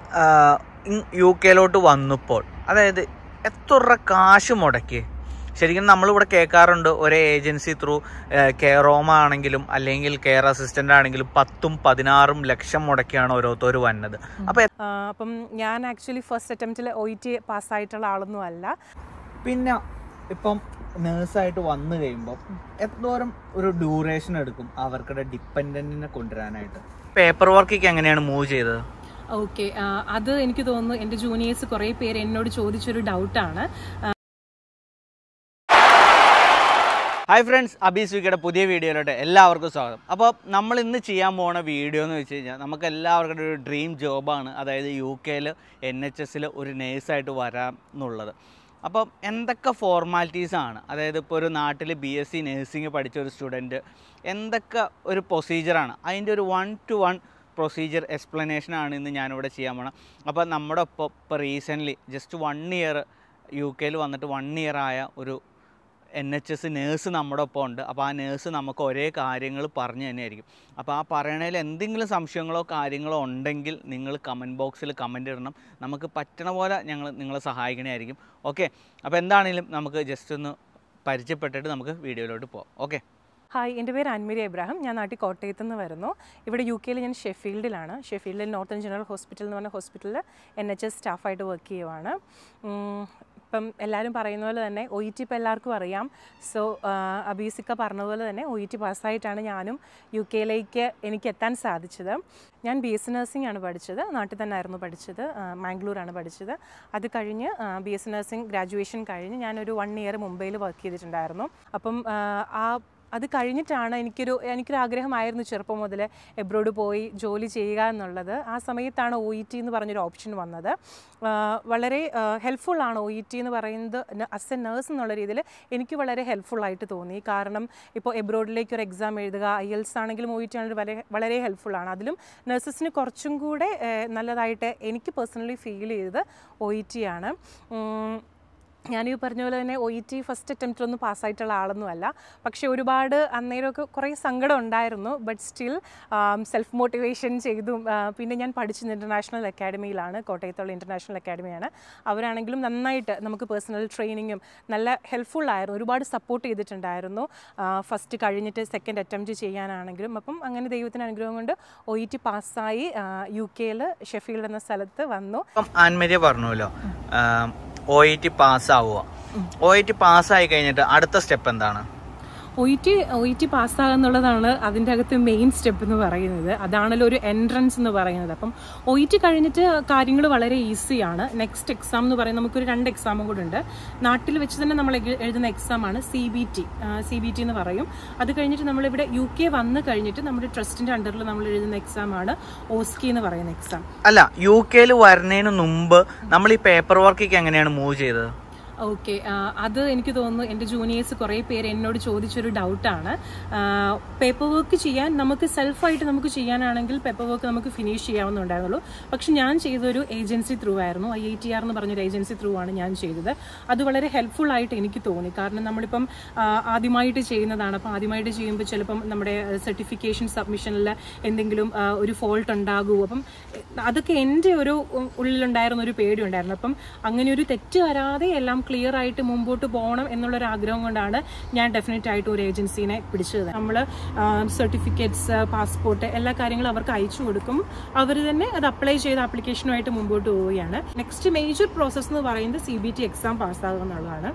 U കെയിലോട്ട് വന്നപ്പോൾ അതായത് എത്ര കാശ് മുടക്കി ശരിക്കും നമ്മളിവിടെ കേൾക്കാറുണ്ട് ഒരേ ഏജൻസി ത്രൂ കെയറോമ ആണെങ്കിലും അല്ലെങ്കിൽ കെയർ അസിസ്റ്റന്റ് ആണെങ്കിലും പത്തും പതിനാറും ലക്ഷം മുടക്കിയാണ് ഓരോരുത്തർ വന്നത് അപ്പൊ ആ, അപ്പം ഞാൻ ആക്ച്വലി ഫസ്റ്റ് അറ്റംപ്റ്റിൽ ഒ ഇ ടി പാസ്സായിട്ടുള്ള ആളൊന്നും അല്ല പിന്നെ ഇപ്പം നേഴ്സായിട്ട് വന്നു കഴിയുമ്പോൾ എന്തോരം ഒരു ഡ്യൂറേഷൻ എടുക്കും അവർക്കുടെ ഡിപ്പെൻഡന്റിനെ കൊണ്ടുവരാനായിട്ട് പേപ്പർ വർക്കൊക്കെ എങ്ങനെയാണ് മൂവ് ചെയ്തത് ഓക്കെ അത് എനിക്ക് തോന്നുന്നു എൻ്റെ ജൂനിയേഴ്സ് കുറേ പേര് എന്നോട് ചോദിച്ചൊരു ഡൗട്ടാണ് ഹായ് ഫ്രണ്ട്സ് അബീസ് വിക്കയുടെ പുതിയ വീഡിയോയിലോട്ട് എല്ലാവർക്കും സ്വാഗതം അപ്പോൾ നമ്മൾ ഇന്ന് ചെയ്യാൻ പോണ വീഡിയോ എന്ന് വെച്ച് കഴിഞ്ഞാൽ നമുക്ക് എല്ലാവർക്കും ഒരു ഡ്രീം ജോബാണ് അതായത് യു കെയിൽ എൻ എച്ച് എസിൽ ഒരു നേഴ്സായിട്ട് വരാം എന്നുള്ളത് അപ്പോൾ എന്തൊക്കെ ഫോർമാലിറ്റീസ് ആണ് അതായത് ഇപ്പോൾ ഒരു നാട്ടിൽ ബി എസ് സി നേഴ്സിംഗ് പഠിച്ച ഒരു സ്റ്റുഡൻറ്റ് എന്തൊക്കെ ഒരു പ്രൊസീജിയറാണ് അതിൻ്റെ ഒരു വൺ ടു വൺ പ്രൊസീജിയർ എക്സ്പ്ലനേഷനാണ് ഇന്ന് ഞാനിവിടെ ചെയ്യാൻ പോണം അപ്പോൾ നമ്മുടെ ഒപ്പം ഇപ്പോൾ recently just one year U കെയിൽ വന്നിട്ട് വൺ ഇയർ ആയ ഒരു എൻ എച്ച് എസ് നേഴ്സ് നമ്മുടെ ഒപ്പം ഉണ്ട് അപ്പോൾ ആ നേഴ്സ് നമുക്ക് ഒരേ കാര്യങ്ങൾ പറഞ്ഞു തന്നെയായിരിക്കും അപ്പോൾ ആ പറയണതിൽ എന്തെങ്കിലും സംശയങ്ങളോ കാര്യങ്ങളോ ഉണ്ടെങ്കിൽ നിങ്ങൾ കമൻറ്റ് ബോക്സിൽ കമൻറ്റ് ഇടണം നമുക്ക് പറ്റണ പോലെ ഞങ്ങൾ നിങ്ങളെ സഹായിക്കണമായിരിക്കും ഓക്കെ അപ്പോൾ എന്താണെങ്കിലും നമുക്ക് ജസ്റ്റ് ഒന്ന് പരിചയപ്പെട്ടിട്ട് നമുക്ക് വീഡിയോയിലോട്ട് പോകാം ഓക്കെ ഹായ് എൻ്റെ പേര് അൻമിരി എബ്രാഹിം ഞാൻ നാട്ടിൽ കോട്ടയത്ത് നിന്ന് വരുന്നു ഇവിടെ യു കെയിൽ ഞാൻ ഷെഫീൽഡിലാണ് ഷെഫീൽഡിൽ നോർത്തേൺ ജനറൽ ഹോസ്പിറ്റൽ എന്ന് പറഞ്ഞ ഹോസ്പിറ്റലിൽ എൻ എച്ച് എസ് സ്റ്റാഫായിട്ട് വർക്ക് ചെയ്യുവാണ് ഉം, ഇപ്പം എല്ലാവരും പറയുന്ന പോലെ തന്നെ ഒ ഇ ടി ഇപ്പം എല്ലാവർക്കും അറിയാം സോ അബീസിക്ക പറഞ്ഞതുപോലെ തന്നെ ഒ ഇ ടി പാസ്സായിട്ടാണ് ഞാനും യു കെയിലേക്ക് എനിക്ക് എത്താൻ സാധിച്ചത് ഞാൻ ബി എസ് നഴ്സിംഗ് ആണ് പഠിച്ചത് നാട്ടിൽ തന്നെ ആയിരുന്നു പഠിച്ചത് ആ, മാംഗ്ലൂരാണ് പഠിച്ചത് അത് കഴിഞ്ഞ് ബി എസ് നഴ്സിംഗ് ഗ്രാജുവേഷൻ കഴിഞ്ഞ് ഞാനൊരു വൺ ഇയർ മുംബൈയിൽ വർക്ക് ചെയ്തിട്ടുണ്ടായിരുന്നു അപ്പം ആ, ആ അത് കഴിഞ്ഞിട്ടാണ് എനിക്കൊരു എനിക്കൊരു ആഗ്രഹമായിരുന്നു ചെറുപ്പം മുതൽ എബ്രോഡ് പോയി ജോലി ചെയ്യുക എന്നുള്ളത് ആ സമയത്താണ് ഒ ഇ ടി എന്ന് പറഞ്ഞൊരു ഓപ്ഷൻ വന്നത് ആ, വളരെ ഹെൽപ്ഫുൾ ആണ് ഒ ഇ ടി എന്ന് പറയുന്നത് അസ് എ നേഴ്സ് എന്നുള്ള രീതിയിൽ എനിക്ക് വളരെ ഹെൽപ്ഫുൾ ആയിട്ട് തോന്നി കാരണം ഇപ്പോൾ എബ്രോഡിലേക്ക് ഒരു എക്സാം എഴുതുക ഐ എൽസ് ആണെങ്കിലും ഒ ഇ ടി ആണെങ്കിലും വളരെ വളരെ ഹെൽപ്ഫുൾ ആണ് അതിലും നഴ്സസിന് കുറച്ചും കൂടെ ആ, നല്ലതായിട്ട് എനിക്ക് പേഴ്സണലി ഫീൽ ചെയ്തത് ഒ ഇ ടി ആണ് ഉം, ഞാനീ പറഞ്ഞ പോലെ തന്നെ ഒ ഇ ടി ഫസ്റ്റ് അറ്റംപ്റ്റിലൊന്നും പാസ്സായിട്ടുള്ള ആളൊന്നുമല്ല പക്ഷേ ഒരുപാട് അന്നേരമൊക്കെ കുറേ സങ്കടം ഉണ്ടായിരുന്നു ബട്ട് സ്റ്റിൽ സെൽഫ് മോട്ടിവേഷൻ ചെയ്തു ആ, പിന്നെ ഞാൻ പഠിച്ചത് ഇൻ്റർനാഷണൽ അക്കാഡമിയിലാണ് കോട്ടയത്തുള്ള ഇൻ്റർനാഷണൽ അക്കാഡമിയാണ് അവരാണെങ്കിലും നന്നായിട്ട് നമുക്ക് പേഴ്സണൽ ട്രെയിനിങ്ങും നല്ല ഹെൽപ്ഫുൾ ആയിരുന്നു ഒരുപാട് സപ്പോർട്ട് ചെയ്തിട്ടുണ്ടായിരുന്നു ഫസ്റ്റ് കഴിഞ്ഞിട്ട് സെക്കൻഡ് അറ്റംപ്റ്റ് ചെയ്യാനാണെങ്കിലും അപ്പം അങ്ങനെ ദൈവത്തിൻ്റെ അനുഗ്രഹം കൊണ്ട് ഒ ഇ ടി പാസ്സായി യു കെയിൽ ഷെഫീൽഡ് എന്ന സ്ഥലത്ത് വന്നു ഇപ്പം ആൻമരിയ പറഞ്ഞല്ലോ ഒ ഇ ടി പാസ്സാവുക ഒ ഇ ടി പാസ്സായി കഴിഞ്ഞിട്ട് അടുത്ത സ്റ്റെപ്പ് എന്താണ് O E T O E T പാസ്സാകുക എന്നുള്ളതാണ് അതിൻ്റെ അകത്ത് മെയിൻ സ്റ്റെപ്പ് എന്ന് പറയുന്നത് അതാണല്ലോ ഒരു എൻട്രൻസ് എന്ന് പറയുന്നത് അപ്പം ഒ ഇ ടി കഴിഞ്ഞിട്ട് കാര്യങ്ങൾ വളരെ ഈസിയാണ് നെക്സ്റ്റ് എക്സാം എന്ന് പറയുന്നത് നമുക്കൊരു രണ്ട് എക്സാമും കൂടെ ഉണ്ട് നാട്ടിൽ വെച്ച് തന്നെ നമ്മൾ എഴു- എഴുതുന്ന എക്സാമാണ് C B T C B T എന്ന് പറയും അത് കഴിഞ്ഞിട്ട് നമ്മളിവിടെ യു കെ വന്ന് കഴിഞ്ഞിട്ട് നമ്മുടെ ട്രസ്റ്റിൻ്റെ അണ്ടറിൽ നമ്മൾ എഴുതുന്ന എക്സാമാണ് ഓസ്കി എന്ന് പറയുന്ന എക്സാം അല്ല യു കെയിൽ വരുന്നതിന് മുമ്പ് നമ്മൾ ഈ പേപ്പർ വർക്കൊക്കെ എങ്ങനെയാണ് മൂവ് ചെയ്തത് ഓക്കെ അത് എനിക്ക് തോന്നുന്നു എൻ്റെ ജൂനിയേഴ്സ് കുറേ പേര് എന്നോട് ചോദിച്ചൊരു ഡൗട്ടാണ് പേപ്പർ വർക്ക് ചെയ്യാൻ നമുക്ക് സെൽഫായിട്ട് നമുക്ക് ചെയ്യാനാണെങ്കിൽ പേപ്പർ വർക്ക് നമുക്ക് ഫിനിഷ് ചെയ്യാവുന്നുണ്ടായിരുന്നുള്ളൂ പക്ഷെ ഞാൻ ചെയ്തൊരു ഏജൻസി ത്രൂ ആയിരുന്നു ഐ ഐ ടി ആർ എന്ന് പറഞ്ഞൊരു ഏജൻസി ത്രൂ ആണ് ഞാൻ ചെയ്തത് അത് വളരെ ഹെൽപ്ഫുൾ ആയിട്ട് എനിക്ക് തോന്നി കാരണം നമ്മളിപ്പം ആ, ആദ്യമായിട്ട് ചെയ്യുന്നതാണ് അപ്പം ആദ്യമായിട്ട് ചെയ്യുമ്പോൾ ചിലപ്പം നമ്മുടെ സർട്ടിഫിക്കേഷൻ സബ്മിഷനിൽ എന്തെങ്കിലും ആ, ഒരു ഫോൾട്ട് ഉണ്ടാകുമോ അപ്പം എ, അതൊക്കെ എൻ്റെ ഒരു ഉ- ഉള്ളിലുണ്ടായിരുന്ന ഒരു പേടി ഉണ്ടായിരുന്നു അപ്പം അങ്ങനെ ഒരു തെറ്റ് വരാതെ എല്ലാം ക്ലിയർ ആയിട്ട് മുമ്പോട്ട് പോകണം എന്നുള്ളൊരു ആഗ്രഹം കൊണ്ടാണ് ഞാൻ ഡെഫിനറ്റ് ആയിട്ട് ഒരു ഏജൻസീനെ പിടിച്ചത് നമ്മൾ സർട്ടിഫിക്കറ്റ്സ് പാസ്പോർട്ട് എല്ലാ കാര്യങ്ങളും അവർക്ക് അയച്ചു കൊടുക്കും അവർ തന്നെ അത് അപ്ലൈ ചെയ്ത ആപ്ലിക്കേഷനുമായിട്ട് മുമ്പോട്ട് പോവുകയാണ് നെക്സ്റ്റ് മേജർ പ്രോസസ്സ് എന്ന് പറയുന്നത് സി ബി ടി എക്സാം പാസ്സാകുക എന്നുള്ളതാണ്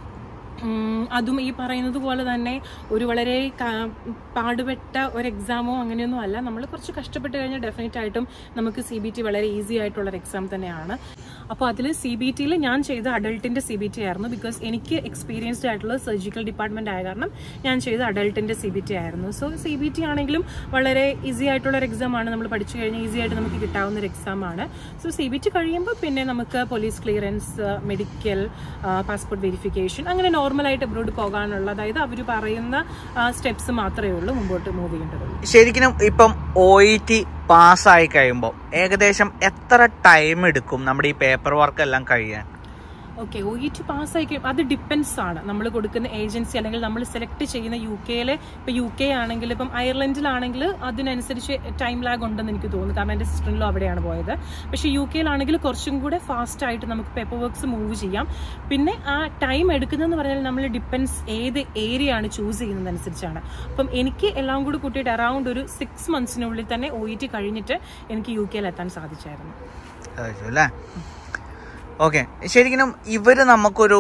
ഉം, അതും ഈ പറയുന്നത് പോലെ തന്നെ ഒരു വളരെ കാ- പാടുപെട്ട ഒരു എക്സാമോ അങ്ങനെയൊന്നും അല്ല നമ്മൾ കുറച്ച് കഷ്ടപ്പെട്ട് കഴിഞ്ഞാൽ ഡെഫിനറ്റ് ആയിട്ടും നമുക്ക് സി ബി ടി വളരെ ഈസി ആയിട്ടുള്ളൊരു എക്സാം തന്നെയാണ് അപ്പോൾ അതിൽ സി ബി ടിയിൽ ഞാൻ ചെയ്ത അഡൾട്ടിൻ്റെ സി ബി ടി ആയിരുന്നു ബിക്കോസ് എനിക്ക് എക്സ്പീരിയൻസ്ഡ് ആയിട്ടുള്ള സർജിക്കൽ ഡിപ്പാർട്ട്മെൻറ്റ് ആയ കാരണം ഞാൻ ചെയ്ത അഡൾട്ടിൻ്റെ സി ബി ടി ആയിരുന്നു സോ സി ബി ടി ആണെങ്കിലും വളരെ ഈസി ആയിട്ടുള്ള ഒരു എക്സാമാണ് നമ്മൾ പഠിച്ചു കഴിഞ്ഞാൽ ഈസി ആയിട്ട് നമുക്ക് കിട്ടാവുന്ന ഒരു എക്സാമാണ് സോ സി ബി ടി കഴിയുമ്പോൾ പിന്നെ നമുക്ക് police clearance medical passport verification അങ്ങനെ നോർമലായിട്ട് അബ്രോഡ് പോകാനുള്ള അതായത് അവർ പറയുന്ന സ്റ്റെപ്സ് മാത്രമേ ഉള്ളൂ മുമ്പോട്ട് മൂവ് ചെയ്യേണ്ടതുള്ളൂ ശരിക്കും ഇപ്പം ഒ ഇ ടി പാസ്സായി കഴിയുമ്പോൾ ഏകദേശം എത്ര ടൈം എടുക്കും നമ്മുടെ ഈ പേപ്പർ വർക്ക് എല്ലാം കഴിയാൻ ഓക്കെ ഒ ഇ ടി പാസ്സായി അത് ഡിപ്പെൻസ് ആണ് നമ്മൾ കൊടുക്കുന്ന ഏജൻസി അല്ലെങ്കിൽ നമ്മൾ സെലക്ട് ചെയ്യുന്ന യു കെയിലെ ഇപ്പൊ യു കെ ആണെങ്കിൽ ഇപ്പം അയർലൻഡിലാണെങ്കിൽ അതിനനുസരിച്ച് ടൈം ലാഗ് ഉണ്ടെന്ന് എനിക്ക് തോന്നുന്നു കാരണം എൻ്റെ സിസ്റ്ററിലോ അവിടെയാണ് പോയത് പക്ഷേ യു കെയിലാണെങ്കിൽ കുറച്ചും കൂടെ ഫാസ്റ്റ് ആയിട്ട് നമുക്ക് പേപ്പർ വർക്ക്സ് മൂവ് ചെയ്യാം പിന്നെ ആ ടൈം എടുക്കുന്നതെന്ന് പറഞ്ഞാൽ നമ്മൾ ഡിപ്പെൻസ് ഏത് ഏരിയ ആണ് ചൂസ് ചെയ്യുന്നതനുസരിച്ചാണ് അപ്പം എനിക്ക് എല്ലാം കൂടി കൂട്ടിയിട്ട് അറൗണ്ട് ഒരു സിക്സ് മന്ത്സിനുള്ളിൽ തന്നെ ഒ ഇ ടി കഴിഞ്ഞിട്ട് എനിക്ക് യു കെയിൽ എത്താൻ സാധിച്ചായിരുന്നു അല്ലേ ഓക്കെ ശരിക്കും ഇവര് നമുക്കൊരു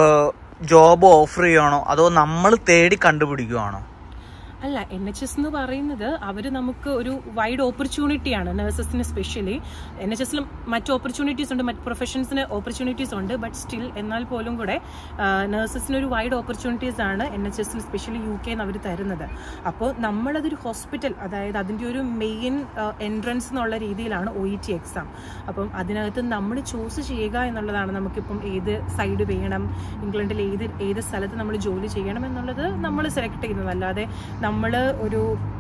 ജോബ് ഓഫർ ചെയ്യണോ അതോ നമ്മൾ തേടി കണ്ടുപിടിക്കുവാണോ അല്ല എൻ എച്ച് എസ് എന്ന് പറയുന്നത് അവർ നമുക്ക് ഒരു വൈഡ് ഓപ്പർച്യൂണിറ്റിയാണ് നഴ്സസിന് സ്പെഷ്യലി എൻ എച്ച് എസിലും മറ്റ് ഓപ്പർച്യൂണിറ്റീസ് ഉണ്ട് മറ്റ് പ്രൊഫഷൻസിന് ഓപ്പർച്യൂണിറ്റീസ് ഉണ്ട് ബട്ട് സ്റ്റിൽ എന്നാൽ പോലും കൂടെ നഴ്സസിന് ഒരു വൈഡ് ഓപ്പർച്യൂണിറ്റീസ് ആണ് എൻ എച്ച് എസിൽ സ്പെഷ്യലി യു കെ അവർ തരുന്നത് അപ്പോൾ നമ്മളതൊരു ഹോസ്പിറ്റൽ അതായത് അതിൻ്റെ ഒരു മെയിൻ എൻട്രൻസ് എന്നുള്ള രീതിയിലാണ് ഒ ഇ ടി എക്സാം അപ്പം അതിനകത്ത് നമ്മൾ ചൂസ് ചെയ്യുക എന്നുള്ളതാണ് നമുക്കിപ്പം ഏത് സൈഡ് വേണം ഇംഗ്ലണ്ടിൽ ഏത് ഏത് സ്ഥലത്ത് നമ്മൾ ജോലി ചെയ്യണം എന്നുള്ളത് നമ്മൾ സെലക്ട് ചെയ്യുന്നത് അല്ലാതെ നമ്മൾ ഒരു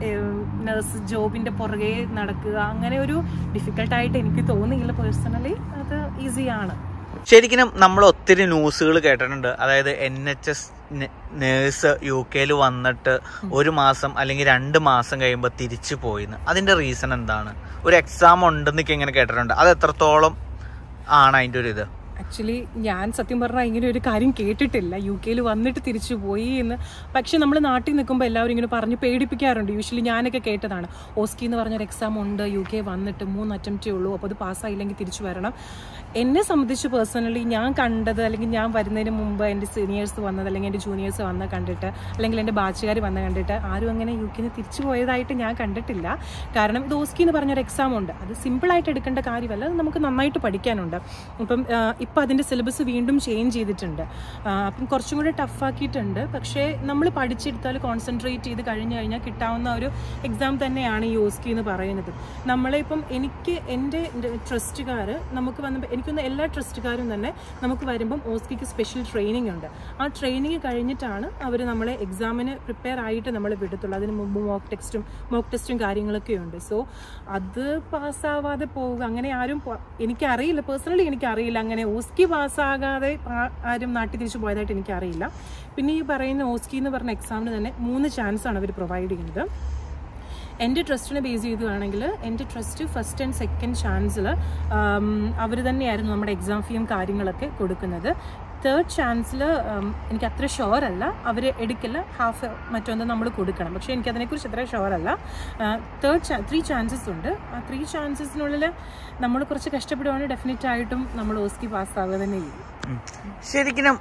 നഴ്സ് ജോബിന്റെ പുറകെ നടക്കുക അങ്ങനെ ഒരു ഡിഫിക്കൽട്ടായിട്ട് എനിക്ക് തോന്നിയില്ല പേഴ്സണലി അത് ഈസിയാണ് ശരിക്കും നമ്മൾ ഒത്തിരി ന്യൂസുകൾ കേട്ടിട്ടുണ്ട് അതായത് N H S nurse U കെയിൽ വന്നിട്ട് ഒരു മാസം അല്ലെങ്കിൽ രണ്ട് മാസം കഴിയുമ്പോൾ തിരിച്ചു പോയിന്ന് അതിന്റെ റീസൺ എന്താണ് ഒരു എക്സാം ഉണ്ടെന്നൊക്കെ ഇങ്ങനെ കേട്ടിട്ടുണ്ട് അത് എത്രത്തോളം ആണ് അതിന്റെ ഒരു ഇത് ആക്ച്വലി ഞാൻ സത്യം പറഞ്ഞാൽ ഇങ്ങനെ ഒരു കാര്യം കേട്ടിട്ടില്ല യു കെയിൽ വന്നിട്ട് തിരിച്ചു പോയി എന്ന് പക്ഷെ നമ്മൾ നാട്ടിൽ നിൽക്കുമ്പോൾ എല്ലാവരും ഇങ്ങനെ പറഞ്ഞ് പേടിപ്പിക്കാറുണ്ട് യൂഷ്വലി ഞാനൊക്കെ കേട്ടതാണ് ഓസ്കി എന്ന് പറഞ്ഞൊരു എക്സാം ഉണ്ട് യു കെ വന്നിട്ട് മൂന്ന് അറ്റംപ്റ്റേ ഉള്ളൂ അപ്പോൾ അത് പാസ്സായില്ലെങ്കിൽ തിരിച്ചു വരണം എന്നെ സംബന്ധിച്ച് പേഴ്സണലി ഞാൻ കണ്ടത് അല്ലെങ്കിൽ ഞാൻ വരുന്നതിന് മുമ്പ് എൻ്റെ സീനിയേഴ്സ് വന്നത് അല്ലെങ്കിൽ എൻ്റെ ജൂനിയേഴ്സ് വന്ന് കണ്ടിട്ട് അല്ലെങ്കിൽ എൻ്റെ ബാച്ചുകാർ വന്ന് കണ്ടിട്ട് ആരും അങ്ങനെ യു കെന്ന് തിരിച്ചു പോയതായിട്ട് ഞാൻ കണ്ടിട്ടില്ല കാരണം ഇത് ഓസ്കി എന്ന് പറഞ്ഞൊരു എക്സാം ഉണ്ട് അത് സിമ്പിളായിട്ട് എടുക്കേണ്ട കാര്യമല്ല അത് നമുക്ക് നന്നായിട്ട് പഠിക്കാനുണ്ട് ഇപ്പം ഇപ്പം അതിൻ്റെ സിലബസ് വീണ്ടും ചേഞ്ച് ചെയ്തിട്ടുണ്ട് ആ, അപ്പം കുറച്ചും കൂടെ ടഫാക്കിയിട്ടുണ്ട് പക്ഷേ നമ്മൾ പഠിച്ചെടുത്താൽ കോൺസെൻട്രേറ്റ് ചെയ്ത് കഴിഞ്ഞ് കഴിഞ്ഞാൽ കിട്ടാവുന്ന ഒരു എക്സാം തന്നെയാണ് ഈ ഓസ്കി എന്ന് പറയുന്നത് നമ്മളെ ഇപ്പം എനിക്ക് എൻ്റെ ട്രസ്റ്റുകാർ നമുക്ക് വന്നപ്പോൾ എനിക്കൊന്ന് എല്ലാ ട്രസ്റ്റുകാരും തന്നെ നമുക്ക് വരുമ്പം ഓസ്കിക്ക് സ്പെഷ്യൽ ട്രെയിനിങ് ഉണ്ട് ആ ട്രെയിനിങ് കഴിഞ്ഞിട്ടാണ് അവർ നമ്മളെ എക്സാമിന് പ്രിപ്പയർ ആയിട്ട് നമ്മൾ വിടത്തുള്ളൂ അതിന് മുമ്പ് മോക്ക് ടെക്സ്റ്റും മോക്ക് ടെസ്റ്റും കാര്യങ്ങളൊക്കെ ഉണ്ട് സോ അത് പാസ്സാവാതെ പോവുക അങ്ങനെ ആരും പോ- എനിക്കറിയില്ല പേഴ്സണലി എനിക്കറിയില്ല അങ്ങനെ ഓസ്കി പാസ്സാകാതെ ആ- ആരും നാട്ടിൽ തിരിച്ചു പോയതായിട്ട് എനിക്കറിയില്ല പിന്നെ ഈ പറയുന്ന ഓസ്കി എന്ന് പറഞ്ഞ എക്സാമിന് തന്നെ മൂന്ന് ചാൻസ് ആണ് അവർ പ്രൊവൈഡ് ചെയ്യുന്നത് എൻ്റെ ട്രസ്റ്റിനെ ബേസ് ചെയ്തുവാണെങ്കിൽ എൻ്റെ ട്രസ്റ്റ് ഫസ്റ്റ് ആൻഡ് സെക്കൻഡ് ചാൻസിൽ അവർ തന്നെയായിരുന്നു നമ്മുടെ എക്സാം ഫീയും കാര്യങ്ങളൊക്കെ കൊടുക്കുന്നത് തേർഡ് ചാൻസിൽ എനിക്ക് അത്ര ഷുവർ അല്ല അവർ എടുക്കില്ല ഹാഫ് മറ്റൊന്ന് നമ്മൾ കൊടുക്കണം പക്ഷേ എനിക്കതിനെക്കുറിച്ച് അത്ര ഷുവർ അല്ല തേർഡ് ത്രീ ചാൻസസ് ഉണ്ട് ആ ത്രീ ചാൻസസിനുള്ളിൽ നമ്മൾ കുറച്ച് കഷ്ടപ്പെടുവാണെങ്കിൽ ഡെഫിനറ്റ് ആയിട്ടും നമ്മൾ ഓസ്കി പാസ്സാവുക തന്നെ ചെയ്യും ശരിക്കും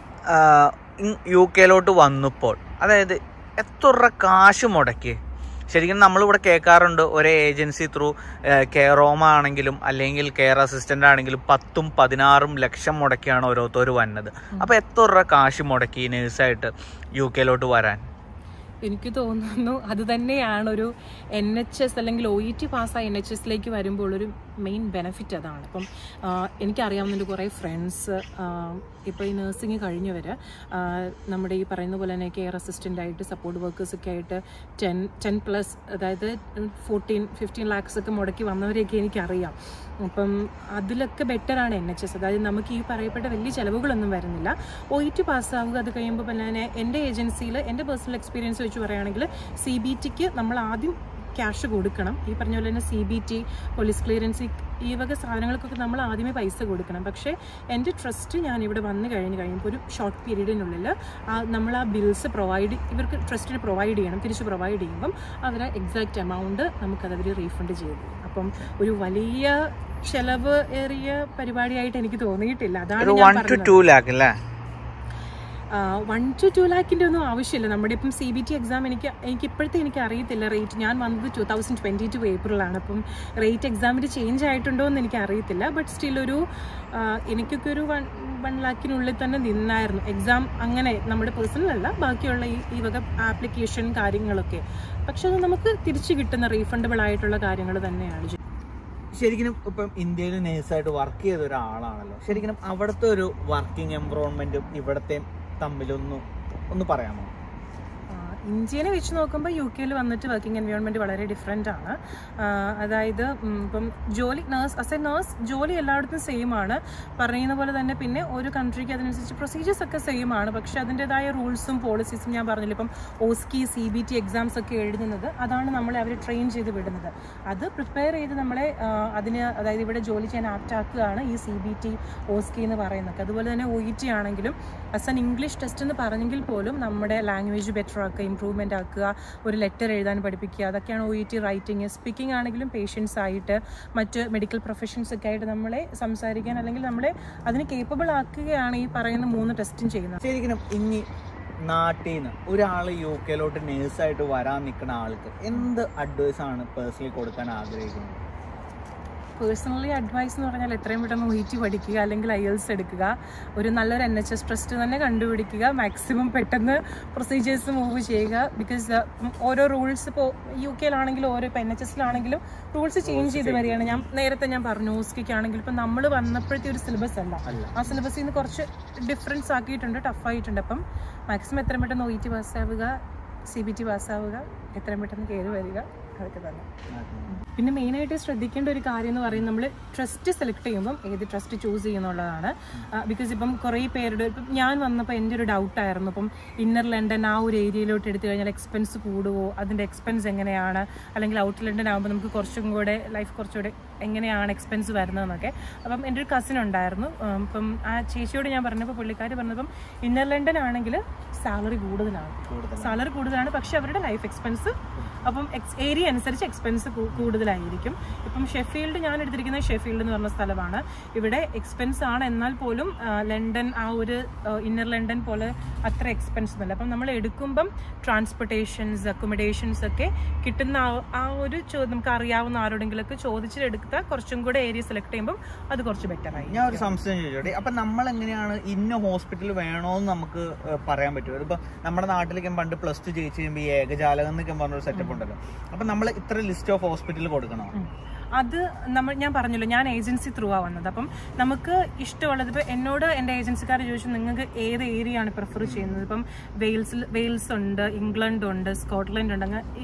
യു കെയിലോട്ട് വന്നപ്പോൾ അതായത് എത്ര രൂപ കാശ് മുടക്കി ശരിക്കും നമ്മളിവിടെ കേൾക്കാറുണ്ട് ഒരേ ഏജൻസി ത്രൂ കെയറോമ ആണെങ്കിലും അല്ലെങ്കിൽ കെയർ അസിസ്റ്റന്റ് ആണെങ്കിലും പത്തും പതിനാറും ലക്ഷം മുടക്കിയാണ് ഓരോരുത്തർ വന്നത് അപ്പൊ എത്ര രൂപ കാശ് മുടക്കി നേഴ്സായിട്ട് യു കെയിലോട്ട് വരാൻ എനിക്ക് തോന്നുന്നു അത് തന്നെയാണ് ഒരു എൻ എച്ച് എസ് അല്ലെങ്കിൽ ഒ ഇ ടി പാസ്സായി എൻ എച്ച് എസിലേക്ക് വരുമ്പോൾ ഒരു മെയിൻ ബെനിഫിറ്റ് അതാണ് അപ്പം ആ, എനിക്കറിയാവുന്ന കുറേ ഫ്രണ്ട്സ് ഇപ്പോൾ ഈ നഴ്സിംഗ് കഴിഞ്ഞവർ നമ്മുടെ ഈ പറയുന്ന പോലെ തന്നെ കെയർ അസിസ്റ്റൻ്റ് ആയിട്ട് സപ്പോർട്ട് വർക്കേഴ്സൊക്കെ ആയിട്ട് ടെൻ ടെൻ പ്ലസ് അതായത് ഫോർട്ടീൻ ഫിഫ്റ്റീൻ ലാക്സ് ഒക്കെ മുടക്കി വന്നവരെയൊക്കെ എനിക്കറിയാം അപ്പം അതിലൊക്കെ ബെറ്ററാണ് എൻ എച്ച് എസ് അതായത് നമുക്ക് ഈ പറയപ്പെട്ട വലിയ ചിലവുകളൊന്നും വരുന്നില്ല ഒ ഇ ടി പാസ്സാവുക അത് കഴിയുമ്പോൾ പിന്നെ എൻ്റെ ഏജൻസിയിൽ എൻ്റെ പേഴ്സണൽ എക്സ്പീരിയൻസ് വെച്ച് പറയുകയാണെങ്കിൽ സി ബി ടിക്ക് നമ്മൾ ആദ്യം ക്യാഷ് കൊടുക്കണം ഈ പറഞ്ഞ പോലെ തന്നെ C B T police clearance ഈ വക സാധനങ്ങൾക്കൊക്കെ നമ്മൾ ആദ്യമേ പൈസ കൊടുക്കണം പക്ഷേ എൻ്റെ ട്രസ്റ്റ് ഞാൻ ഇവിടെ വന്ന് കഴിഞ്ഞ് കഴിയുമ്പോൾ ഒരു ഷോർട്ട് പീരീഡിനുള്ളിൽ നമ്മൾ ആ ബിൽസ് പ്രൊവൈഡ് ഇവർക്ക് ട്രസ്റ്റിന് പ്രൊവൈഡ് ചെയ്യണം തിരിച്ച് പ്രൊവൈഡ് ചെയ്യുമ്പം അവർ എക്സാക്റ്റ് എമൗണ്ട് നമുക്കത് അവർ റീഫണ്ട് ചെയ്തു തരും. അപ്പം ഒരു വലിയ ചെലവ് ഏറിയ പരിപാടിയായിട്ട് എനിക്ക് തോന്നിയിട്ടില്ല അതാണ് ഒരു ഞാൻ വൺ ടു പറഞ്ഞത്. ടു ലാക്ക് അല്ലേ വൺ ടു ടു ലാക്കിൻ്റെ ഒന്നും ആവശ്യമില്ല നമ്മുടെ ഇപ്പം സി ബി ടി എക്സാം എനിക്ക് എനിക്ക് ഇപ്പോഴത്തെ എനിക്ക് അറിയത്തില്ല റേറ്റ് ഞാൻ വന്നത് ടു തൗസൻഡ് ട്വൻറ്റി ടു ഏപ്രിലാണ് അപ്പം റേറ്റ് എക്സാമിൻ്റെ ചേഞ്ച് ആയിട്ടുണ്ടോ എന്ന് എനിക്ക് അറിയത്തില്ല ബട്ട് സ്റ്റിൽ ഒരു ആ, എനിക്കൊക്കെ ഒരു വൺ വൺ ലാക്കിനുള്ളിൽ തന്നെ നിന്നായിരുന്നു എക്സാം അങ്ങനെ നമ്മുടെ പേഴ്സണൽ അല്ല ബാക്കിയുള്ള ഈ ഈ വക ആപ്ലിക്കേഷൻ കാര്യങ്ങളൊക്കെ പക്ഷെ അത് നമുക്ക് തിരിച്ചു കിട്ടുന്ന റീഫണ്ടബിൾ ആയിട്ടുള്ള കാര്യങ്ങൾ തന്നെയാണ് ശരിക്കും ഇപ്പം ഇന്ത്യയിൽ നേഴ്സായിട്ട് വർക്ക് ചെയ്ത ഒരാളാണല്ലോ ശരിക്കും അവിടുത്തെ ഒരു വർക്കിംഗ് എൻവറോൺമെന്റും ഇവിടത്തെയും തമ്മിലൊന്ന് ഒന്ന് പറയാമോ ആ, ഇന്ത്യനെ വെച്ച് നോക്കുമ്പോൾ യു കെയിൽ വന്നിട്ട് വർക്കിംഗ് എൻവയോൺമെൻറ്റ് വളരെ ഡിഫറെൻ്റ് ആണ് ആഹ് അതായത് ഉം, ഇപ്പം ജോലി നേഴ്സ് ആസ് എ നേഴ്സ് ജോലി എല്ലായിടത്തും സെയിം ആണ് പറയുന്ന പോലെ തന്നെ പിന്നെ ഒരു കൺട്രിക്ക് അതിനനുസരിച്ച് പ്രൊസീജിയേഴ്സ് ഒക്കെ സെയിം ആണ് പക്ഷെ അതിൻ്റെതായ റൂൾസും പോളിസീസും ഞാൻ പറഞ്ഞില്ല ഇപ്പം OSCE C B T exams ഒക്കെ എഴുതുന്നത് അതാണ് നമ്മളെ അവർ ട്രെയിൻ ചെയ്ത് വിടുന്നത് അത് പ്രിപ്പയർ ചെയ്ത് നമ്മളെ ആഹ്, അതിന് അതായത് ഇവിടെ ജോലി ചെയ്യാൻ ആപ്റ്റ് ആക്കുകയാണ് ഈ സി ബി ടി ഓസ്കി എന്ന് പറയുന്നത് അതുപോലെ തന്നെ ഒ ഇ ടി ആണെങ്കിലും ആസ് എൻ ഇംഗ്ലീഷ് ടെസ്റ്റ് എന്ന് പറഞ്ഞെങ്കിൽ പോലും നമ്മുടെ ലാംഗ്വേജ് ബെറ്റർ ആക്കുക ഇമ്പ്രൂവ്മെൻ്റ് ആക്കുക ഒരു ലെറ്റർ എഴുതാൻ പഠിപ്പിക്കുക അതൊക്കെയാണ് O E T writing speaking ആണെങ്കിലും പേഷ്യൻസ് ആയിട്ട് മറ്റ് മെഡിക്കൽ പ്രൊഫഷൻസ് ഒക്കെ ആയിട്ട് നമ്മളെ സംസാരിക്കാൻ അല്ലെങ്കിൽ നമ്മളെ അതിന് കേപ്പബിൾ ആക്കുകയാണ് ഈ പറയുന്ന മൂന്ന് ടെസ്റ്റും ചെയ്യുന്നത് ശരിക്കും ഇനി നാട്ടിൽ നിന്ന് ഒരാൾ യു കെയിലോട്ട് നേഴ്സായിട്ട് വരാൻ നിൽക്കുന്ന ആൾക്ക് എന്ത് അഡ്വൈസ് ആണ് പേഴ്സണലി കൊടുക്കാൻ ആഗ്രഹിക്കുന്നത് പേഴ്സണലി അഡ്വൈസ് എന്ന് പറഞ്ഞാൽ എത്രയും പെട്ടെന്ന് ഒ ടി പഠിക്കുക അല്ലെങ്കിൽ ഐ എൽസ് എടുക്കുക ഒരു നല്ലൊരു എൻ എച്ച് എസ് ട്രസ്റ്റ് തന്നെ കണ്ടുപിടിക്കുക മാക്സിമം പെട്ടെന്ന് പ്രൊസീജിയേഴ്സ് മൂവ് ചെയ്യുക ബിക്കോസ് ഓരോ റൂൾസ് ഇപ്പോൾ യു കെയിലാണെങ്കിലും ഓരോ ഇപ്പോൾ എൻ എച്ച് എസിലാണെങ്കിലും റൂൾസ് ചേഞ്ച് ചെയ്ത് വരികയാണ് ഞാൻ നേരത്തെ ഞാൻ പറഞ്ഞു ഓസ്കിക്ക് ആണെങ്കിലും ഇപ്പം നമ്മൾ വന്നപ്പോഴത്തെ ഒരു സിലബസ് അല്ല അല്ല. ആ സിലബസിൽ നിന്ന് കുറച്ച് ഡിഫറൻസ് ആക്കിയിട്ടുണ്ട് ടഫായിട്ടുണ്ട് അപ്പം മാക്സിമം എത്രയും പെട്ടെന്ന് ഒ ടി പാസ്സാവുക സി ബി ടി പാസ്സാവുക എത്രയും പെട്ടെന്ന് കയറി വരിക അതൊക്കെ തന്നെ പിന്നെ മെയിനായിട്ട് ശ്രദ്ധിക്കേണ്ട ഒരു കാര്യം എന്ന് പറയുന്നത് നമ്മൾ ട്രസ്റ്റ് സെലക്ട് ചെയ്യുമ്പം ഏത് ട്രസ്റ്റ് ചൂസ് ചെയ്യുന്നുള്ളതാണ് ബിക്കോസ് ഇപ്പം കുറേ പേരുടെ ഇപ്പം ഞാൻ വന്നപ്പോൾ എൻ്റെ ഒരു ഡൗട്ടായിരുന്നു ഇപ്പം ഇന്നർ ലണ്ടൻ ആ ഒരു ഏരിയയിലോട്ട് എടുത്തു കഴിഞ്ഞാൽ എക്സ്പെൻസ് കൂടുമോ അതിൻ്റെ എക്സ്പെൻസ് എങ്ങനെയാണ് അല്ലെങ്കിൽ ഔട്ട് ലണ്ടൻ ആകുമ്പോൾ നമുക്ക് കുറച്ചും കൂടെ ലൈഫ് കുറച്ചുകൂടെ എങ്ങനെയാണ് എക്സ്പെൻസ് വരുന്നതെന്നൊക്കെ അപ്പം എൻ്റെ ഒരു കസിൻ ഉണ്ടായിരുന്നു ഉം, ഇപ്പം ആ ചേച്ചിയോട് ഞാൻ പറഞ്ഞപ്പോൾ പുള്ളിക്കാർ പറഞ്ഞപ്പം ഇന്നർ ലണ്ടൻ ആണെങ്കിൽ സാലറി കൂടുതലാണ് സാലറി കൂടുതലാണ് പക്ഷെ അവരുടെ ലൈഫ് എക്സ്പെൻസ് അപ്പം എക്സ് ഏരിയ അനുസരിച്ച് എക്സ്പെൻസ് കൂടുതലായിരിക്കും ഇപ്പം ഷെഫീൽഡ് ഞാൻ എടുത്തിരിക്കുന്നത് ഷെഫീൽഡ് എന്ന് പറഞ്ഞ സ്ഥലമാണ് ഇവിടെ എക്സ്പെൻസ് ആണ് എന്നാൽ പോലും ആ, ലണ്ടൻ ആ ഒരു ഇന്നർ ലണ്ടൻ പോലെ അത്ര എക്സ്പെൻസ് ഒന്നുമില്ല അപ്പം നമ്മൾ എടുക്കുമ്പം ട്രാൻസ്പോർട്ടേഷൻസ് അക്കോമഡേഷൻസ് ഒക്കെ കിട്ടുന്ന ആ- ആ ഒരു ചോ- നമുക്ക് അറിയാവുന്ന ആരോടെങ്കിലൊക്കെ ചോദിച്ചെടുത്താൽ കുറച്ചും കൂടെ ഏരിയ സെലക്ട് ചെയ്യുമ്പം അത് കുറച്ച് ബെറ്റർ ആയി ഞാൻ ഒരു സംശയം ചോദിച്ചോട്ടെ അപ്പൊ നമ്മൾ എങ്ങനെയാണ് ഇന്ന ഹോസ്പിറ്റൽ വേണോന്ന് നമുക്ക് ഏഹ്, പറയാൻ പറ്റുമോ ഇപ്പൊ നമ്മുടെ നാട്ടിലേക്ക് പണ്ട് പ്ലസ് ടു ജയിച്ച് കഴിയുമ്പോൾ ഈ ഏകജാലകം എന്നൊക്കെ പറഞ്ഞൊരു സെറ്റപ്പ് ഉണ്ടല്ലോ അപ്പൊ നമ്മൾ ഇത്ര ലിസ്റ്റ് ഓഫ് ഹോസ്പിറ്റൽ കൊടുക്കണം ഉം. അത് നമ്മൾ ഞാൻ പറഞ്ഞല്ലോ ഞാൻ ഏജൻസി ത്രൂ ആ വന്നത് അപ്പം നമുക്ക് ഇഷ്ടമുള്ളത് ഇപ്പോൾ എന്നോട് എൻ്റെ ഏജൻസിക്കാർ ചോദിച്ചു നിങ്ങൾക്ക് ഏത് ഏരിയ ആണ് പ്രിഫർ ചെയ്യുന്നത് ഇപ്പം വെയിൽസിൽ വെയിൽസ് ഉണ്ട് ഇംഗ്ലണ്ട് ഉണ്ട് സ്കോട്ട്ലൻഡ് ഉണ്ട് അങ്ങ്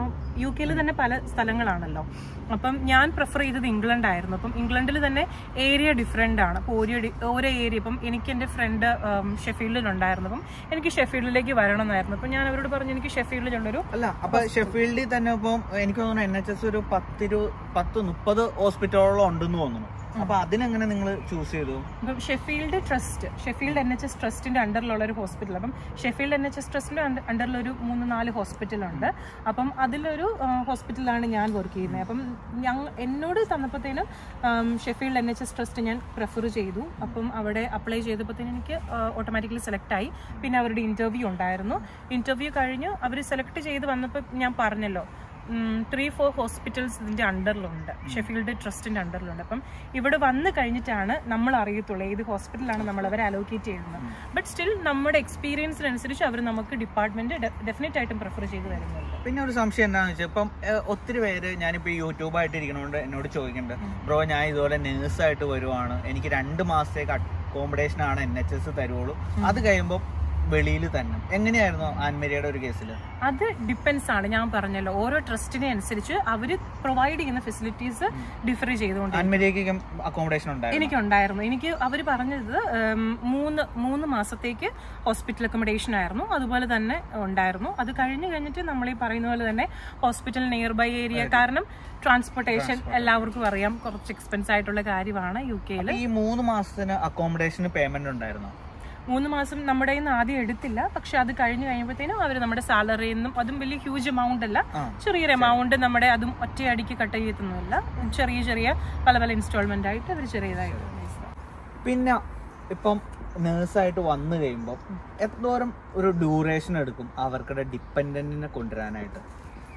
യു കെയിൽ തന്നെ പല സ്ഥലങ്ങളാണല്ലോ അപ്പം ഞാൻ പ്രിഫർ ചെയ്തത് ഇംഗ്ലണ്ട് ആയിരുന്നു അപ്പം ഇംഗ്ലണ്ടിൽ തന്നെ ഏരിയ ഡിഫറെൻ്റ് ആണ് അപ്പോൾ ഓരോ ഡി- ഓരോ ഏരിയ ഇപ്പം എനിക്ക് എൻ്റെ ഫ്രണ്ട് ഷെഫീൽഡിലുണ്ടായിരുന്നു അപ്പം എനിക്ക് ഷെഫീൽഡിലേക്ക് വരണമെന്നായിരുന്നു അപ്പം ഞാൻ അവരോട് പറഞ്ഞു എനിക്ക് ഷെഫീൽഡിലുള്ളൊരു അല്ല അപ്പൊ ഷെഫീൽഡിൽ തന്നെ ഇപ്പം എനിക്ക് തോന്നുന്നു എൻ എച്ച് എസ് ഒരു പത്തിരു പത്ത് മുപ്പത് ഹോസ്പിറ്റലോളം ഉണ്ടെന്ന് തോന്നുന്നു അപ്പൊ അതിനെങ്ങനെ നിങ്ങൾ ചൂസ് ചെയ്തു ഇപ്പം Sheffield trust Sheffield N H S ട്രസ്റ്റിന്റെ അണ്ടറിലുള്ള ഒരു ഹോസ്പിറ്റൽ അപ്പം ഷെഫീൽഡ് എൻ എച്ച് എസ് ട്രസ്റ്റിന്റെ അണ്ടറിൽ ഒരു മൂന്ന് നാല് ഹോസ്പിറ്റലുണ്ട് അപ്പം അതിലൊരു ഹോസ്പിറ്റലാണ് ഞാൻ വർക്ക് ചെയ്യുന്നത് അപ്പം ഞങ്ങൾ എന്നോട് തന്നപ്പോഴത്തേനും Sheffield N H S trust ഞാൻ പ്രിഫർ ചെയ്തു അപ്പം അവിടെ അപ്ലൈ ചെയ്തപ്പോഴത്തേനും എനിക്ക് ഓട്ടോമാറ്റിക്കലി സെലക്ട് ആയി പിന്നെ അവരുടെ ഇന്റർവ്യൂ ഉണ്ടായിരുന്നു ഇന്റർവ്യൂ കഴിഞ്ഞ് അവർ സെലക്ട് ചെയ്ത് വന്നപ്പോൾ ഞാൻ പറഞ്ഞല്ലോ ത്രീ ഫോർ ഹോസ്പിറ്റൽസ് ഇതിൻ്റെ അണ്ടറിലുണ്ട് ഷെഫീൽഡ് ട്രസ്റ്റിൻ്റെ അണ്ടറിലുണ്ട് അപ്പം ഇവിടെ വന്ന് കഴിഞ്ഞിട്ടാണ് നമ്മൾ അറിയത്തുള്ളൂ ഏത് ഹോസ്പിറ്റലാണ് നമ്മൾ അവരെ അലോക്കേറ്റ് ചെയ്യുന്നത് ബട്ട് സ്റ്റിൽ നമ്മുടെ എക്സ്പീരിയൻസിനനുസരിച്ച് അവർ നമുക്ക് ഡിപ്പാർട്ട്മെൻറ്റ് ഡെഫിനറ്റ് ആയിട്ടും പ്രിഫർ ചെയ്ത് തരുന്നുണ്ട് പിന്നെ ഒരു സംശയം എന്താണെന്ന് വെച്ചാൽ ഇപ്പം ഏഹ്, ഒത്തിരി പേര് ഞാനിപ്പോൾ യൂട്യൂബ് ആയിട്ട് ഇരിക്കണോണ്ട് എന്നോട് ചോദിക്കുന്നുണ്ട് ബ്രോ ഞാൻ ഇതുപോലെ നേഴ്സായിട്ട് വരുവാണ് എനിക്ക് രണ്ട് മാസത്തേക്ക് അക്കോമഡേഷൻ ആണ് എൻ എച്ച് എസ് തരുവുള്ളൂ അത് കഴിയുമ്പോൾ വെളിയിൽ തന്നെ എങ്ങനെയായിരുന്നു ആൻമേരിയുടെ ഒരു കേസിൽ അത് ഡിപ്പെൻസ് ആണ് ഞാൻ പറഞ്ഞല്ലോ ഓരോ ട്രസ്റ്റിനെ അനുസരിച്ച് അവർ പ്രൊവൈഡ് ചെയ്യുന്ന ഫെസിലിറ്റീസ് ഡിഫർ ചെയ്തുകൊണ്ട് ആൻമേരിയക്ക് അക്കോമഡേഷൻ ഉണ്ടായിരുന്നു എനിക്കുണ്ടായിരുന്നു എനിക്ക് അവർ പറഞ്ഞത് ഉം, മൂന്ന് മൂന്ന് മാസത്തേക്ക് ഹോസ്പിറ്റൽ അക്കോമഡേഷൻ ആയിരുന്നു അതുപോലെ തന്നെ ഉണ്ടായിരുന്നു അത് കഴിഞ്ഞ് കഴിഞ്ഞിട്ട് നമ്മൾ ഈ പറയുന്ന പോലെ തന്നെ ഹോസ്പിറ്റൽ നിയർ ബൈ ഏരിയ കാരണം ട്രാൻസ്പോർട്ടേഷൻ എല്ലാവർക്കും അറിയാം കുറച്ച് എക്സ്പെൻസ് ആയിട്ടുള്ള കാര്യമാണ് യു കെയിൽ ഈ മൂന്ന് മാസത്തിന് അക്കോമഡേഷന് പേയ്മെന്റ് ഉണ്ടായിരുന്നു മൂന്ന് മാസം നമ്മുടെ കയ്യിൽ നിന്ന് ആദ്യം എടുത്തില്ല പക്ഷെ അത് കഴിഞ്ഞ് കഴിയുമ്പോഴത്തേനും അവർ നമ്മുടെ സാലറിയിൽ നിന്നും അതും വലിയ ഹ്യൂജ് എമൗണ്ട് അല്ല ആ. ചെറിയൊരു എമൗണ്ട് നമ്മുടെ അതും ഒറ്റയടിക്ക് കട്ട് ചെയ്യത്തൊന്നുമില്ല ചെറിയ ചെറിയ പല പല ഇൻസ്റ്റാൾമെന്റ് ആയിട്ട് അവർ ചെറിയതായിട്ട് പൈസ പിന്നെ ഇപ്പം നേഴ്സായിട്ട് വന്നു കഴിയുമ്പോൾ എന്തോരം ഒരു ഡ്യൂറേഷൻ എടുക്കും അവർക്കുടെ ഡിപ്പെൻഡന്റിനെ കൊണ്ടുവരാനായിട്ട്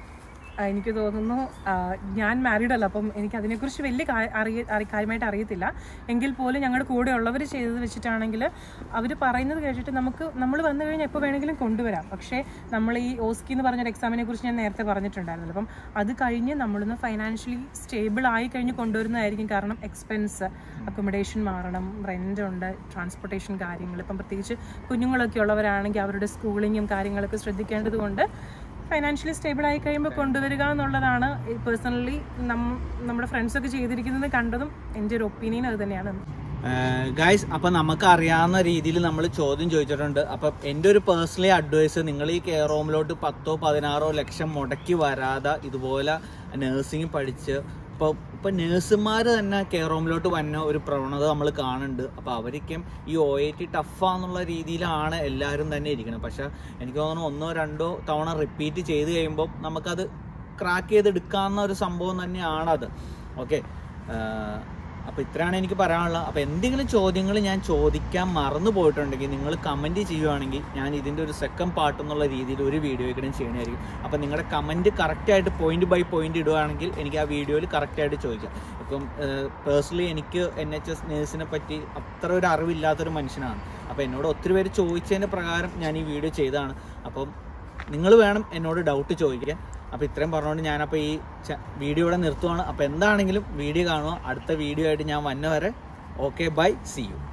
ആ, എനിക്ക് തോന്നുന്നു ആ, ഞാൻ മാരീഡ് അല്ല അപ്പം എനിക്ക് അതിനെക്കുറിച്ച് വലിയ കാ- അറിയ അറി- കാര്യമായിട്ട് അറിയത്തില്ല എങ്കിൽ പോലും ഞങ്ങളുടെ കൂടെ ഉള്ളവർ ചെയ്തത് വെച്ചിട്ടാണെങ്കിൽ അവർ പറയുന്നത് കേട്ടിട്ട് നമുക്ക് നമ്മൾ വന്നു കഴിഞ്ഞാൽ എപ്പോൾ വേണമെങ്കിലും കൊണ്ടുവരാം പക്ഷേ നമ്മൾ ഈ ഓസ്കി എന്ന് പറഞ്ഞൊരു എക്സാമിനെ കുറിച്ച് ഞാൻ നേരത്തെ പറഞ്ഞിട്ടുണ്ടായിരുന്നല്ലോ അപ്പം അത് കഴിഞ്ഞ് നമ്മളൊന്ന് ഫൈനാൻഷ്യലി സ്റ്റേബിൾ ആയി കഴിഞ്ഞ് കൊണ്ടുവരുന്നതായിരിക്കും കാരണം എക്സ്പെൻസ് അക്കോമഡേഷൻ മാറണം റെൻ്റ് ഉണ്ട് ട്രാൻസ്പോർട്ടേഷൻ കാര്യങ്ങൾ ഇപ്പം പ്രത്യേകിച്ച് കുഞ്ഞുങ്ങളൊക്കെ ഉള്ളവരാണെങ്കിൽ അവരുടെ സ്കൂളിങ്ങും കാര്യങ്ങളൊക്കെ ശ്രദ്ധിക്കേണ്ടത് കൊണ്ട് ഫൈനാൻഷ്യലി സ്റ്റേബിൾ ആയി കഴിയുമ്പോൾ കൊണ്ടുവരിക എന്നുള്ളതാണ് പേഴ്സണലി നമ്മുടെ ഫ്രണ്ട്സൊക്കെ ചെയ്തിരിക്കുന്നത് കണ്ടതും എൻ്റെ ഒരു ഒപ്പീനിയൻ അത് തന്നെയാണ് ഗായ്സ് അപ്പൊ നമുക്ക് അറിയാവുന്ന രീതിയിൽ നമ്മൾ ചോദ്യം ചോദിച്ചിട്ടുണ്ട് അപ്പൊ എൻ്റെ ഒരു പേഴ്സണലി അഡ്വൈസ് നിങ്ങൾ ഈ കെയർ ഹോമിലോട്ട് പത്തോ പതിനാറോ ലക്ഷം മുടക്കി വരാതെ ഇതുപോലെ നഴ്സിംഗ് പഠിച്ച് ഇപ്പോൾ ഇപ്പൊ നഴ്സുമാർ തന്നെ കെയർ ഹോമിലോട്ട് വന്ന ഒരു പ്രവണത നമ്മൾ കാണുന്നുണ്ട് അപ്പോൾ അവർക്കും ഈ ഒ ഐ ടി ടഫാന്നുള്ള രീതിയിലാണ് എല്ലാവരും തന്നെ ഇരിക്കുന്നത് പക്ഷെ എനിക്ക് തോന്നുന്നു ഒന്നോ രണ്ടോ തവണ റിപ്പീറ്റ് ചെയ്ത് കഴിയുമ്പോൾ നമുക്കത് ക്രാക്ക് ചെയ്തെടുക്കാവുന്ന ഒരു സംഭവം തന്നെയാണത് ഓക്കെ അപ്പോൾ ഇത്രയാണ് എനിക്ക് പറയാനുള്ളത് അപ്പോൾ എന്തെങ്കിലും ചോദ്യങ്ങൾ ഞാൻ ചോദിക്കാൻ മറന്നു പോയിട്ടുണ്ടെങ്കിൽ നിങ്ങൾ കമൻറ്റ് ചെയ്യുവാണെങ്കിൽ ഞാൻ ഇതിൻ്റെ ഒരു സെക്കൻഡ് പാർട്ട് എന്നുള്ള രീതിയിൽ ഒരു വീഡിയോ കൂടെ ചെയ്യണമായിരിക്കും അപ്പോൾ നിങ്ങളുടെ കമൻറ്റ് കറക്റ്റായിട്ട് പോയിന്റ് ബൈ പോയിന്റ് ഇടുവാണെങ്കിൽ എനിക്ക് ആ വീഡിയോയിൽ കറക്റ്റായിട്ട് ചോദിക്കാം ഇപ്പം പേഴ്സണലി എനിക്ക് എൻ എച്ച് എസ് നേഴ്സിനെ പറ്റി അത്ര ഒരു അറിവില്ലാത്തൊരു മനുഷ്യനാണ് അപ്പോൾ എന്നോട് ഒത്തിരി പേര് ചോദിച്ചതിൻ്റെ പ്രകാരം ഞാൻ ഈ വീഡിയോ ചെയ്തതാണ് അപ്പം നിങ്ങൾ വേണം എന്നോട് ഡൗട്ട് ചോദിക്കാൻ അപ്പോൾ ഇത്രയും പറഞ്ഞുകൊണ്ട് ഞാനപ്പോൾ ഈ ച- വീഡിയോ ഇവിടെ നിർത്തുവാണ് അപ്പോൾ എന്താണെങ്കിലും വീഡിയോ കാണുക അടുത്ത വീഡിയോ ആയിട്ട് ഞാൻ വന്ന വരെ ഓക്കെ ബൈ സി യു